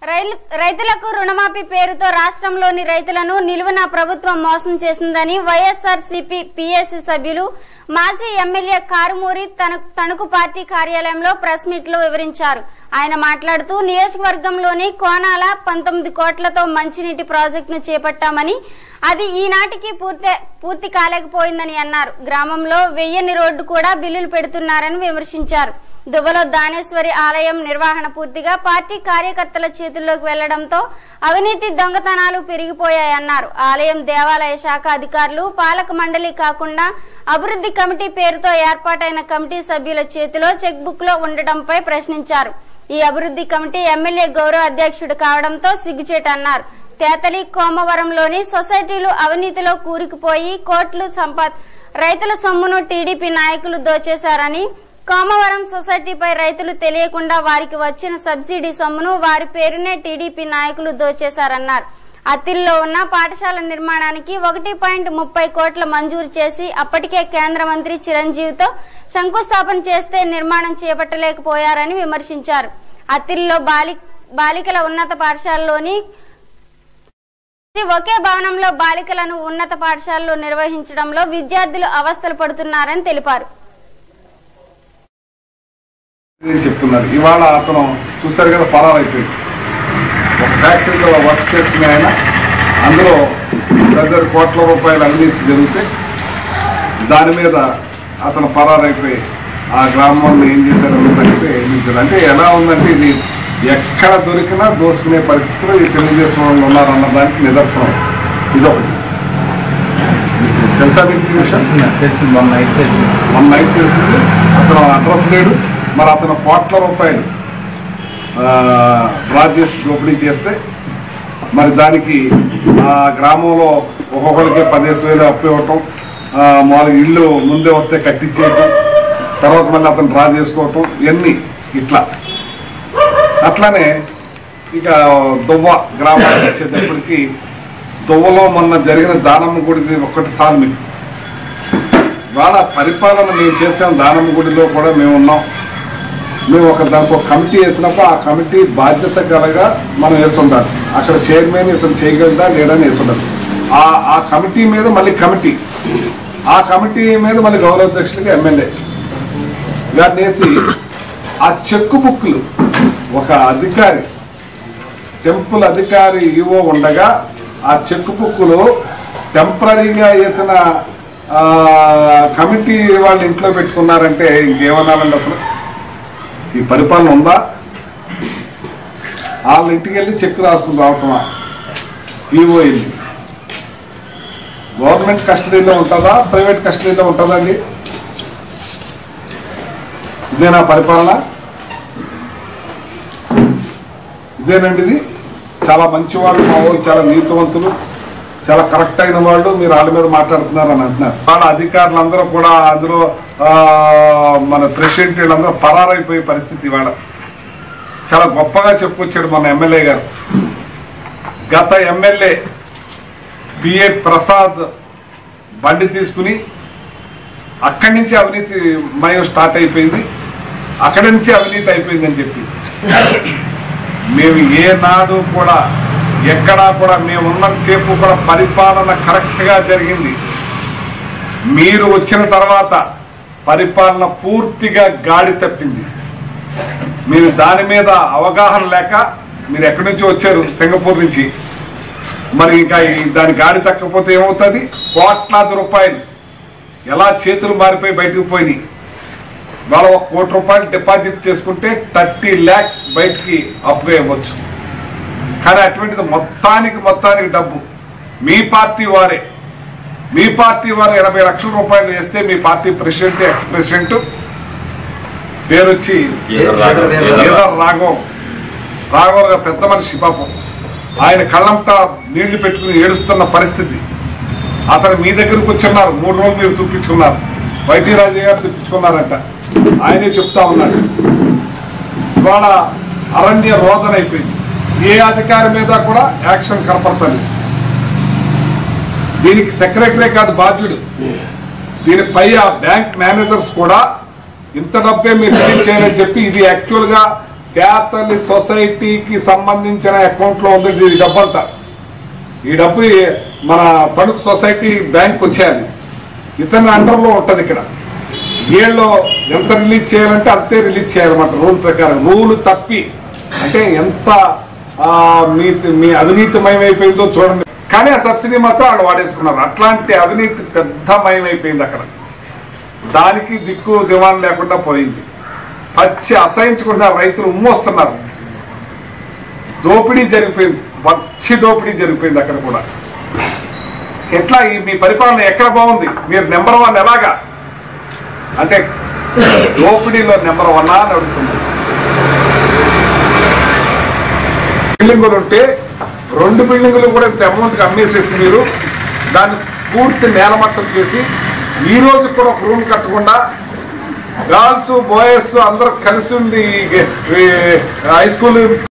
రైలు రైతులకు రుణమాఫీ పేరుతో రాష్ట్రంలోని రైతులను నిలువున ప్రభుత్వం మోసం చేసిందని వైఎస్ఆర్ సిపి పిఎస్సి సభ్యులు మాజీ ఎమ్మెల్యే కారుమూరి తన తణుకు పార్టీ కార్యాలయంలో ప్రెస్ మీట్ లో వివరించారు ఆయన మాట్లాడుతూ నియోజకవర్గంలోని కోనాల పంతొమ్మిది కోట్లతో మంచినీటి ప్రాజెక్టును చేపట్టామని అది ఈనాటికి పూర్తి పూర్తి కాలేకపోయిందని అన్నారు గ్రామంలో వెయ్యని రోడ్డు కూడా బిల్లులు పెడుతున్నారని విమర్శించారు దువ్వలో దానేశ్వరి ఆలయం నిర్వహణ పూర్తిగా పార్టీ కార్యకర్తల చేతుల్లోకి వెళ్లడంతో అవినీతి దొంగతనాలు పెరిగిపోయాయన్నారు ఆలయం దేవాలయ శాఖ అధికారులు పాలక మండలి కాకుండా అభివృద్ధి కమిటీ పేరుతో ఏర్పాటైన కమిటీ సభ్యుల చేతిలో చెక్ బుక్ లో ఉండటంపై ప్రశ్నించారు ఈ అభివృద్ధి కమిటీ ఎమ్మెల్యే గౌరవ అధ్యక్షుడు కావడంతో సిగ్గుచేటన్నారు తేతలి కోమవరంలోని సొసైటీలు అవినీతిలో కూరుకుపోయి కోట్లు సంపా రైతుల సొమ్మును టీడీపీ నాయకులు దోచేశారని కోమవరం సొసైటీపై రైతులు తెలియకుండా వారికి వచ్చిన సబ్సిడీ సొమ్మును వారి పేరునే టీడీపీ నాయకులు దోచేశారన్నారు అత్తిల్లో ఉన్న పాఠశాల నిర్మాణానికి ఒకటి పాయింట్ ముప్పై కోట్ల మంజూరు చేసి అప్పటికే కేంద్ర మంత్రి చిరంజీవితో శంకుస్థాపన చేస్తే నిర్మాణం చేపట్టలేకపోయారని విమర్శించారు అత్తిల్లో బాలి బాలికల ఉన్నత పాఠశాలలోని ఒకే భవనంలో బాలికలను ఉన్నత పాఠశాలలో నిర్వహించడంలో విద్యార్థులు అవస్థలు పడుతున్నారని తెలిపారు నేను చెప్తున్నారు ఇవాళ అతను చూశారు కదా పరారైపోయింది ఒక ఫ్యాక్టరీలో వర్క్ చేసుకునే ఆయన అందులో దగ్గర కోట్ల రూపాయల అవినీతి జరిగితే దాని మీద అతను పరారైపోయి ఆ గ్రామంలో ఏం చేశారన్న సంగతి నిలిచింది అంటే ఎలా ఉందంటే ఇది ఎక్కడ దొరికినా దోసుకునే పరిస్థితిలో ఈ తెలుగుదేశం వాళ్ళు ఉన్నారన్న దానికి నిదర్శనం ఇదొకటి మీకు తెలుసా మీకు ఈ విషయం తెలిసింది తెలిసింది మొన్న నైట్ తెలిసింది మొన్న నైట్ తెలిసింది అతను అడ్రస్ లేడు మరి అతను కోట్ల రూపాయలు ఆ, డ్రా చేసి దోపిడీ చేస్తే మరి దానికి ఆ గ్రామంలో ఒక్కొక్కరికి పదిహేను వేలు అప్పు ఇవ్వటం ఆ, మామూలుగా ఇల్లు ముందే వస్తే కట్టించేయటం తర్వాత మళ్ళీ అతను డ్రా చేసుకోవటం ఇవన్నీ ఇట్లా అట్లానే ఇక దువ్వ గ్రామానికి వచ్చేటప్పటికి దువ్వలో మొన్న జరిగిన దానమ్మ గుడిది ఒక్కటి సార్ మీకు ఇవాళ పరిపాలన మేము చేసాం దానమ్మ గుడిలో కూడా మేము ఉన్నాం మేము ఒక దానికి ఒక కమిటీ వేసినప్పుడు ఆ కమిటీ బాధ్యత కలగా మనం వేసి ఉండాలి అక్కడ చైర్మన్ ఇతను చేయగలదా లేదని వేసి ఉండాలి ఆ ఆ కమిటీ మీద మళ్ళీ కమిటీ ఆ కమిటీ మీద మళ్ళీ గౌరవ అధ్యక్షుడిగా ఎమ్మెల్యే గారిని వేసి ఆ చెక్ బుక్లు ఒక అధికారి టెంపుల్ అధికారి ఈవో ఉండగా ఆ చెక్ బుక్లు టెంపరీగా వేసిన ఆ, కమిటీ వాళ్ళు ఇంట్లో పెట్టుకున్నారంటే ఇంకేమన్నారండి అసలు ఈ పరిపాలన ఉందా వాళ్ళ ఇంటికి వెళ్ళి చెక్ రాసుకుని రావటమా ఈవో వెళ్ళి గవర్నమెంట్ కస్టడీలో ఉంటుందా ప్రైవేట్ కస్టడీలో ఉంటుందా అండి ఇదేనా పరిపాలన ఇదేనండి ఇది చాలా మంచి వాళ్ళు మా వాళ్ళు చాలా నీతివంతులు చాలా కరెక్ట్ అయిన వాళ్ళు మీరు వాళ్ళ మీద మాట్లాడుతున్నారు అని అంటున్నారు వాళ్ళ అధికారులు అందరూ కూడా అందులో ఆ, మన ప్రెసిడెంట్ వీళ్ళందరూ పరారైపోయే పరిస్థితి ఇవాళ చాలా గొప్పగా చెప్పుకొచ్చాడు మన ఎమ్మెల్యే గారు గత ఎమ్మెల్యే పిఏ ప్రసాద్ బండి తీసుకుని అక్కడి నుంచి అవినీతి మయం స్టార్ట్ అయిపోయింది అక్కడి నుంచి అవినీతి అయిపోయిందని చెప్పి మేము ఏనాడు కూడా ఎక్కడా కూడా మేము ఉన్నంతసేపు కూడా పరిపాలన కరెక్ట్గా జరిగింది మీరు వచ్చిన తర్వాత పరిపాలన పూర్తిగా గాడి తప్పింది మీరు దాని మీద అవగాహన లేక మీరు ఎక్కడి నుంచి వచ్చారు సింగపూర్ నుంచి మరి ఇంకా ఈ దాని గాడి తక్కపోతే ఏమవుతుంది కోట్లాది రూపాయలు ఎలా చేతులు మారిపోయి బయటకు పోయినాయి వాళ్ళ ఒక కోటి రూపాయలు డిపాజిట్ చేసుకుంటే థర్టీ ల్యాక్స్ బయటికి అప్పుగా ఇవ్వచ్చు కానీ అటువంటిది మొత్తానికి మొత్తానికి డబ్బు మీ పార్టీ వారే మీ పార్టీ వారు ఎనభై లక్షల రూపాయలు వేస్తే మీ పార్టీ ప్రెసిడెంట్ ఎక్స్ ప్రెసిడెంట్ పేరు వచ్చి ఏదర్ రాఘవ్. ఏదర్ రాఘవ్ రాఘవ్ గారు పెద్ద మనిషి పాపం ఆయన కళ్ళంట నీళ్లు పెట్టుకుని ఏడుస్తున్న పరిస్థితి అతను మీ దగ్గరకు వచ్చున్నారు మూడు రోజులు మీరు చూపించుకున్నారు వైటీ రాజయ్య గారు చూపించుకున్నారంట ఆయనే చెప్తా ఉన్నాడు ఇవాళ అరణ్య రోదన అయిపోయింది ఏ అధికారి మీద కూడా యాక్షన్ కనపడుతుంది దీనికి సెక్రటరీ కాదు బాధ్యుడు దీనిపై ఆ బ్యాంక్ మేనేజర్స్ కూడా ఇంత డబ్బే మీరు రిలీజ్ చేయాలని చెప్పి ఇది యాక్చువల్ గా క్యాథలిక్ సొసైటీకి సంబంధించిన అకౌంట్ లో ఉంది ఈ డబ్బంతా ఈ డబ్బు ఈ- మన తణుకు సొసైటీ బ్యాంక్ వచ్చేయాలి ఇతని అండర్ లో ఉంటది ఇక్కడ వీళ్ళు ఎంత రిలీజ్ చేయాలంటే అంతే రిలీజ్ చేయాలన్నమాట రూల్ ప్రకారం రూల్ తప్పి అంటే ఎంత ఆ, మీ మీ అవినీతిమయమైపోయిందో చూడండి కానీ ఆ సబ్సిడీ మాత్రం వాళ్ళు వాడేసుకున్నారు అట్లాంటి అవినీతి పెద్దమయమైపోయింది అక్కడ దానికి దిక్కు దివాన్ లేకుండా పోయింది పచ్చి అసహించుకుంటున్నారు రైతులు ఉమ్మొస్తున్నారు దోపిడీ జరిగిపోయింది పచ్చి దోపిడీ జరిగిపోయింది అక్కడ కూడా ఎట్లా ఈ మీ పరిపాలన ఎక్కడ బాగుంది మీరు నెంబర్ వన్ ఎలాగా అంటే దోపిడీలో నెంబర్ వన్ అని అడుగుతుంది బిల్డింగులు ఉంటే రెండు బిల్డింగులు కూడా ఇంత అమౌంట్కి అమ్మేసేసి మీరు దాన్ని పూర్తి నేలమట్టం చేసి ఈ రోజు కూడా ఒక రూమ్ కట్టకుండా గర్ల్స్ బాయ్స్ అందరూ కలిసి ఉండి ఈ- ఈ హై స్కూల్